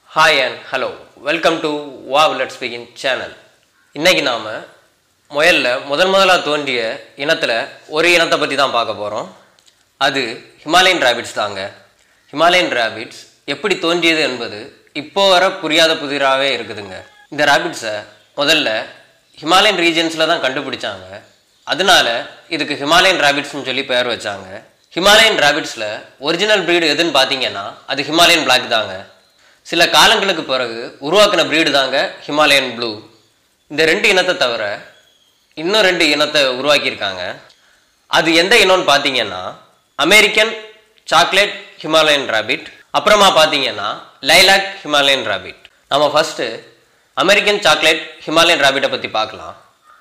hi and hello welcome to wow let's begin channel இன்னைக்கு நாம் முயலில் முதன் முதலாக தோன்றிய இனத்தில் ஒரு இனத்தை பற்றி தான் பார்க்க போகிறோம் அது ஹிமாலயன் ரேபிட்ஸ் தாங்க ஹிமாலயன் ரேபிட்ஸ் எப்படி தோன்றியது என்பது இப்போ வர புரியாத புதிராகவே இருக்குதுங்க இந்த ரேபிட்ஸை முதல்ல ஹிமாலயன் ரீஜன்ஸில் தான் கண்டுபிடிச்சாங்க அதனால இதுக்கு ஹிமாலயன் ரேபிட்ஸ்னு சொல்லி பெயர் வச்சாங்க ஹிமாலயன் ரேபிட்ஸில் ஒரிஜினல் breed எதுன்னு பார்த்தீங்கன்னா அது ஹிமாலயன் Black தாங்க சில காலங்களுக்கு பிறகு உருவாக்கின breed தாங்க ஹிமாலயன் ப்ளூ இந்த ரெண்டு இனத்தை தவிர இன்னும் ரெண்டு இனத்தை உருவாக்கியிருக்காங்க அது எந்த இனம்னு பார்த்தீங்கன்னா அமெரிக்கன் சாக்லேட் ஹிமாலயன் ராபிட் அப்புறமா பார்த்தீங்கன்னா லைலாக் ஹிமாலயன் ராபிட் நம்ம ஃபஸ்ட்டு அமெரிக்கன் சாக்லேட் ஹிமாலயன் ராபிட்டை பற்றி பார்க்கலாம்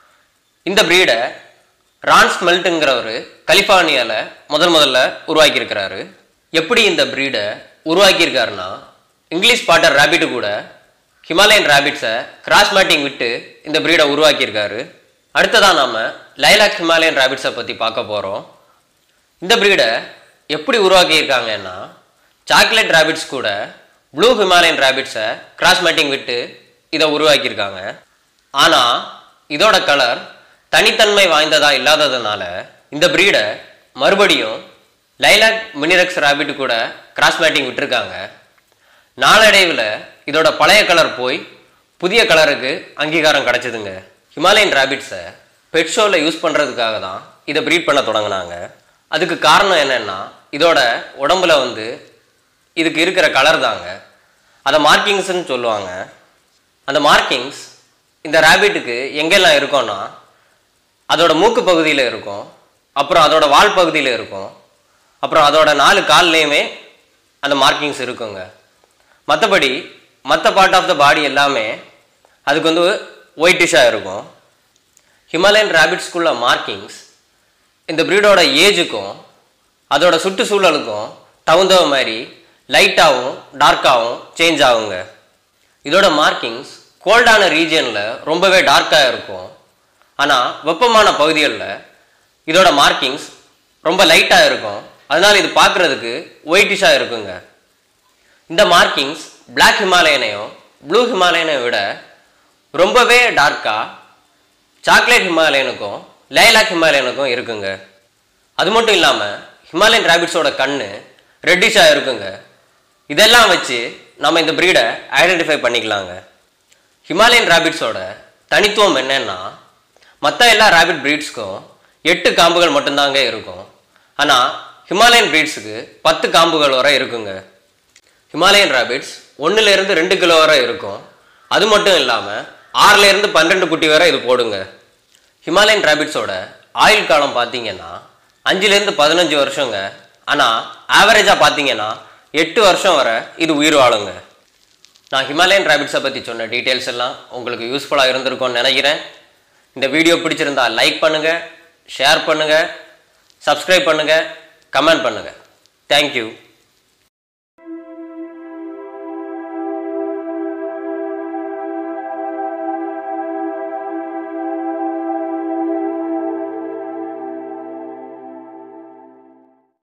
இந்த ப்ரீடை ரான்ஸ் மெல்ட்டுங்கிறவர் கலிஃபோர்னியாவில் முதல் முதல்ல உருவாக்கியிருக்கிறாரு எப்படி இந்த ப்ரீடை உருவாக்கியிருக்காருன்னா இங்கிலீஷ் பாட்டர் ரேபிட்டு கூட ஹிமாலயன் ரேபிட்ஸை கிராஸ் மேட்டிங் விட்டு இந்த ப்ரீடை உருவாக்கியிருக்காரு அடுத்ததாக நாம் லைலாக் ஹிமாலயன் ரேபிட்ஸை பற்றி பார்க்க போகிறோம் இந்த ப்ரீடை எப்படி உருவாக்கியிருக்காங்கன்னா சாக்லேட் ரேபிட்ஸ் கூட ப்ளூ ஹிமாலயன் ரேபிட்ஸை கிராஸ் மேட்டிங் விட்டு இதை உருவாக்கியிருக்காங்க ஆனால் இதோட கலர் தனித்தன்மை வாய்ந்ததா இல்லாததுனால இந்த ப்ரீடை மறுபடியும் லைலாக் மினிரெக்ஸ் ரேபிட் கூட கிராஸ் மேட்டிங் விட்டுருக்காங்க நாளடைவில் இதோட பழைய கலர் போய் புதிய கலருக்கு அங்கீகாரம் கிடைச்சதுங்க ஹிமாலயன் ரேபிட்ஸை பெட் ஷோவில் யூஸ் பண்ணுறதுக்காக தான் இதை ப்ரீட் பண்ண தொடங்கினாங்க அதுக்கு காரணம் என்னென்னா இதோட உடம்புல வந்து இதுக்கு இருக்கிற கலர் தாங்க அதை மார்க்கிங்ஸ்னு சொல்லுவாங்க அந்த மார்க்கிங்ஸ் இந்த ரேபிட்டுக்கு எங்கெல்லாம் இருக்கும்னா அதோட மூக்கு பகுதியில் இருக்கும் அப்புறம் அதோட வால் பகுதியில் இருக்கும் அப்புறம் அதோட நாலு கால்லையுமே அந்த மார்க்கிங்ஸ் இருக்குங்க மற்றபடி மற்ற பார்ட் ஆஃப் த பாடி எல்லாமே அதுக்கு வந்து ஒயிட்டிஷாக இருக்கும் ஹிமாலயன் ரேபிட்ஸ்குள்ள மார்க்கிங்ஸ் இந்த ப்ரீடோட ஏஜுக்கும் அதோட சுற்றுச்சூழலுக்கும் தகுந்த மாதிரி லைட்டாகவும் டார்க்காகவும் சேஞ்ச் ஆகுங்க இதோட மார்க்கிங்ஸ் கோல்டான ரீஜியனில் ரொம்பவே டார்க்காக இருக்கும் ஆனால் வெப்பமான பகுதிகளில் இதோட மார்க்கிங்ஸ் ரொம்ப லைட்டாக இருக்கும் அதனால் இது பார்க்குறதுக்கு ஒயிட்டிஷாக இருக்குங்க இந்த மார்க்கிங்ஸ் Black ஹிமாலயனையும் ப்ளூ ஹிமாலயனை விட ரொம்பவே டார்க்காக சாக்லேட் ஹிமாலயனுக்கும் லைலாக் ஹிமாலயனுக்கும் இருக்குங்க அது மட்டும் இல்லாமல் ஹிமாலயன் ரேபிட்ஸோட கண்ணு ரெட்டிஷாக இருக்குங்க இதெல்லாம் வச்சு நம்ம இந்த ப்ரீடை ஐடென்டிஃபை பண்ணிக்கலாங்க ஹிமாலயன் ரேபிட்ஸோட தனித்துவம் என்னன்னா மற்ற எல்லா ரேபிட் ப்ரீட்ஸ்க்கும் எட்டு காம்புகள் மட்டும்தாங்க இருக்கும் ஆனால் ஹிமாலயன் ப்ரீட்ஸுக்கு பத்து காம்புகள் வரை இருக்குங்க ஹிமாலயன் ரேபிட்ஸ் ஒன்றுலேருந்து ரெண்டு கிலோ வரை இருக்கும் அது மட்டும் இல்லாமல் ஆறுலேருந்து பன்னெண்டு குட்டி வரை இது போடுங்க ஹிமாலயன் ரேபிட்ஸோட ஆயுள் காலம் பார்த்தீங்கன்னா அஞ்சுலேருந்து பதினஞ்சு வருஷங்க ஆனால் ஆவரேஜாக பார்த்தீங்கன்னா எட்டு வருஷம் வரை இது உயிர் வாழுங்க நான் ஹிமாலயன் ரேபிட்ஸை பற்றி சொன்ன டீட்டெயில்ஸ் எல்லாம் உங்களுக்கு யூஸ்ஃபுல்லாக இருந்திருக்கும்னு நினைக்கிறேன் இந்த வீடியோ பிடிச்சிருந்தா லைக் பண்ணுங்கள் ஷேர் பண்ணுங்கள் சப்ஸ்கிரைப் பண்ணுங்கள் கமெண்ட் பண்ணுங்கள் தேங்க்யூ